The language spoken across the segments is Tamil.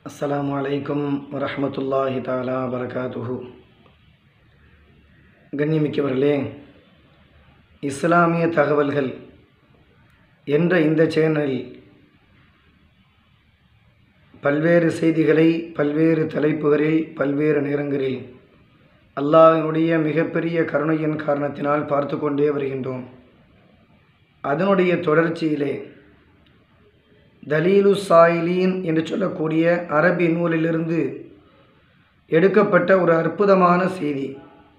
அஸ்ஸலாமு அலைக்கும் வரஹ்மத்துல்லாஹி தாலா வரகாத்துஹு கண்ணியமிக்கவர்களே இஸ்லாமிய தகவல்கள் என்ற இந்த சேனலில் பல்வேறு செய்திகளை பல்வேறு தலைப்புகளில் பல்வேறு நேரங்களில் அல்லாஹினுடைய மிகப்பெரிய கருணையின் காரணத்தினால் பார்த்து கொண்டே வருகின்றோம் அதனுடைய தொடர்ச்சியிலே தலீலு சாயிலீன் என்று சொல்லக்கூடிய அரபி நூலிலிருந்து எடுக்கப்பட்ட ஒரு அற்புதமான செய்தி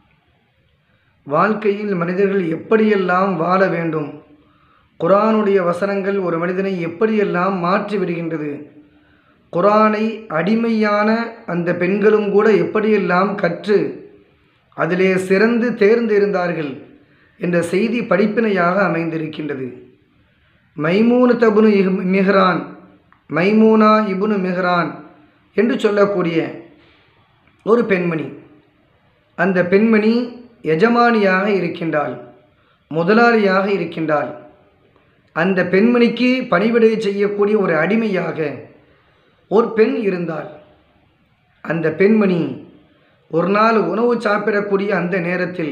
வாழ்க்கையில் மனிதர்கள் எப்படியெல்லாம் வாழ வேண்டும் குரானுடைய வசனங்கள் ஒரு மனிதனை எப்படியெல்லாம் மாற்றி விடுகின்றது குரானை அடிமையான அந்த பெண்களும் கூட எப்படியெல்லாம் கற்று அதிலே சிறந்து தேர்ந்திருந்தார்கள் என்ற செய்தி படிப்பினையாக அமைந்திருக்கின்றது மைமூனு தபுனு மிஹ்ரான் மைமூனா இபுனு மிஹ்ரான் என்று சொல்லக்கூடிய ஒரு பெண்மணி அந்த பெண்மணி எஜமானியாக இருக்கின்றாள் முதலாளியாக இருக்கின்றாள் அந்த பெண்மணிக்கு பணிவிடை செய்யக்கூடிய ஒரு அடிமையாக ஒரு பெண் இருந்தாள் அந்த பெண்மணி ஒரு நாள் உணவு சாப்பிடக்கூடிய அந்த நேரத்தில்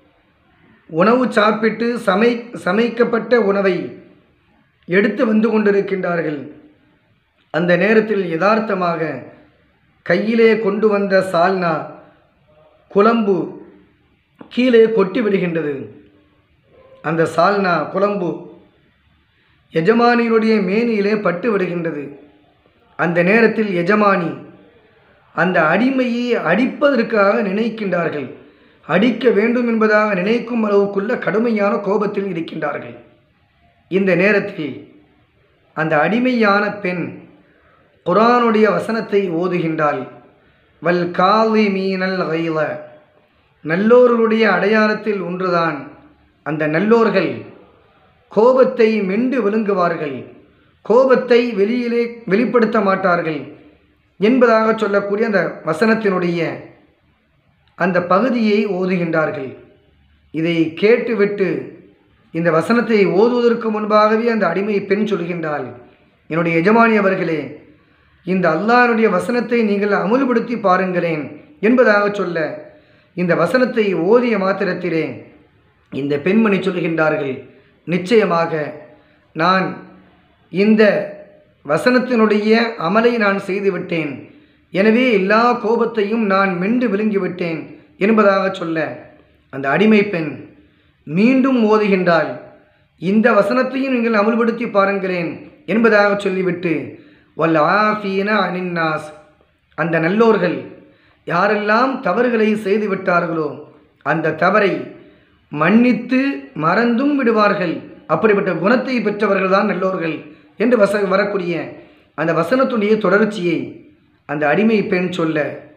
உணவு சாப்பிட்டு சமை சமைக்கப்பட்ட உணவை எடுத்து வந்து கொண்டிருக்கின்றார்கள் அந்த நேரத்தில் யதார்த்தமாக கையிலே கொண்டு வந்த சால்னா குழம்பு கீழே கொட்டி விடுகின்றது அந்த சால்னா குழம்பு எஜமானியினுடைய மேனியிலே பட்டு விடுகின்றது அந்த நேரத்தில் எஜமானி அந்த அடிமையை அடிப்பதற்காக நினைக்கின்றார்கள் அடிக்க வேண்டும் என்பதாக நினைக்கும் அளவுக்குள்ள கடுமையான கோபத்தில் இருக்கின்றார்கள் இந்த நேரத்தில் அந்த அடிமையான பெண் குரானுடைய வசனத்தை ஓதுகின்றாள் வல் காலி மீனல் கைல நல்லோர்களுடைய அடையாளத்தில் ஒன்றுதான் அந்த நல்லோர்கள் கோபத்தை மெண்டு விழுங்குவார்கள் கோபத்தை வெளியிலே வெளிப்படுத்த மாட்டார்கள் என்பதாக சொல்லக்கூடிய அந்த வசனத்தினுடைய அந்த பகுதியை ஓதுகின்றார்கள் இதை கேட்டுவிட்டு இந்த வசனத்தை ஓதுவதற்கு முன்பாகவே அந்த அடிமை பெண் சொல்கின்றாள் என்னுடைய எஜமானி அவர்களே இந்த அல்லாஹனுடைய வசனத்தை நீங்கள் அமுல்படுத்தி பாருங்களேன் என்பதாக சொல்ல இந்த வசனத்தை ஓதிய மாத்திரத்திலே இந்த பெண்மணி சொல்கின்றார்கள் நிச்சயமாக நான் இந்த வசனத்தினுடைய அமலை நான் செய்துவிட்டேன் எனவே எல்லா கோபத்தையும் நான் மென்று விழுங்கிவிட்டேன் என்பதாக சொல்ல அந்த அடிமை பெண் மீண்டும் ஓதுகின்றாள் இந்த வசனத்தையும் நீங்கள் அமுல்படுத்தி பாருங்களேன் என்பதாக சொல்லிவிட்டு வல் ஆஃபீன அனின்னாஸ் அந்த நல்லோர்கள் யாரெல்லாம் தவறுகளை செய்து விட்டார்களோ அந்த தவறை மன்னித்து மறந்தும் விடுவார்கள் அப்படிப்பட்ட குணத்தை பெற்றவர்கள் தான் நல்லோர்கள் என்று வச வரக்கூடிய அந்த வசனத்துடைய தொடர்ச்சியை அந்த அடிமை பெண் சொல்ல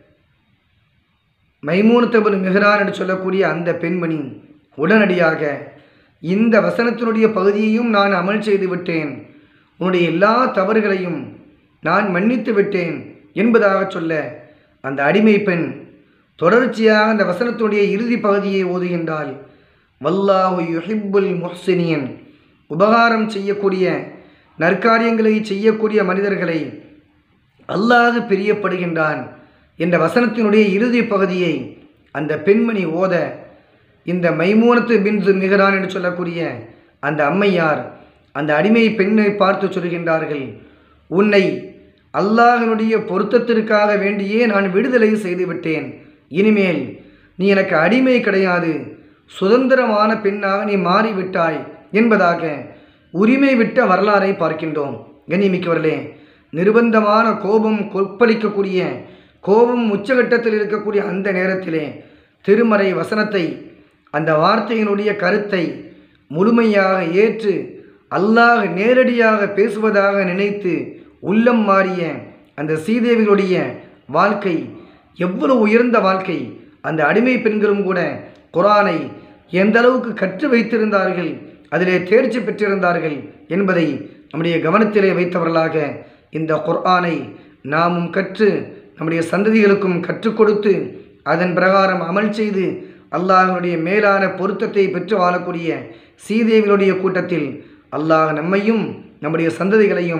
மைமூனத்தபுல் மிஹரான் என்று சொல்லக்கூடிய அந்த பெண்மணி உடனடியாக இந்த வசனத்தினுடைய பகுதியையும் நான் அமல் செய்து விட்டேன் உன்னுடைய எல்லா தவறுகளையும் நான் மன்னித்து விட்டேன் என்பதாக சொல்ல அந்த அடிமை பெண் தொடர்ச்சியாக அந்த வசனத்துடைய இறுதி பகுதியை ஓதுகின்றாள் வல்லாஹு யுஹிப்புல் முஹ்சினியன் உபகாரம் செய்யக்கூடிய நற்காரியங்களை செய்யக்கூடிய மனிதர்களை அல்லாஹ் பிரியப்படுகின்றான் என்ற வசனத்தினுடைய இறுதி பகுதியை அந்த பெண்மணி ஓத இந்த மைமூனத்து பின்து மிகரான் என்று சொல்லக்கூடிய அந்த அம்மையார் அந்த அடிமை பெண்ணை பார்த்து சொல்கின்றார்கள் உன்னை அல்லாஹனுடைய பொருத்தத்திற்காக வேண்டியே நான் விடுதலை செய்துவிட்டேன் இனிமேல் நீ எனக்கு அடிமை கிடையாது சுதந்திரமான பெண்ணாக நீ மாறிவிட்டாய் என்பதாக உரிமை விட்ட வரலாறை பார்க்கின்றோம் கண்ணியமிக்கவர்களே நிர்பந்தமான கோபம் கொப்பளிக்கக்கூடிய கோபம் உச்சகட்டத்தில் இருக்கக்கூடிய அந்த நேரத்திலே திருமறை வசனத்தை அந்த வார்த்தையினுடைய கருத்தை முழுமையாக ஏற்று அல்லாஹ் நேரடியாக பேசுவதாக நினைத்து உள்ளம் மாறிய அந்த சீதேவிகளுடைய வாழ்க்கை எவ்வளவு உயர்ந்த வாழ்க்கை அந்த அடிமை பெண்களும் கூட குரானை எந்த அளவுக்கு கற்று வைத்திருந்தார்கள் அதிலே தேர்ச்சி பெற்றிருந்தார்கள் என்பதை நம்முடைய கவனத்திலே வைத்தவர்களாக இந்த குர்ஆனை நாமும் கற்று நம்முடைய சந்ததிகளுக்கும் கற்றுக் கொடுத்து அதன் பிரகாரம் அமல் செய்து அல்லாஹனுடைய மேலான பொருத்தத்தை பெற்று வாழக்கூடிய சீதேவிகளுடைய கூட்டத்தில் அல்லாஹ் நம்மையும் நம்முடைய சந்ததிகளையும்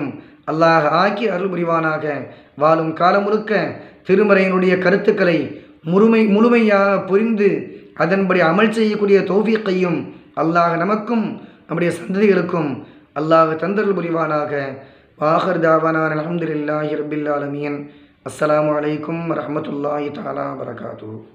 அல்லாஹ் ஆக்கி அருள் புரிவானாக வாழும் காலம் முழுக்க திருமறையினுடைய கருத்துக்களை முழுமை முழுமையாக புரிந்து அதன்படி அமல் செய்யக்கூடிய தௌஃபீக்கையும் அல்லாஹ் நமக்கும் நம்முடைய சந்ததிகளுக்கும் அல்லாஹ் தந்தருள் புரிவானாக வாஹர் தாவானான் அலமதுல்லாஹி ரபில் ஆலமீன் அஸ்ஸலாமு அலைக்கும் வரஹமத்துல்லாஹி தாலா வரகாத்து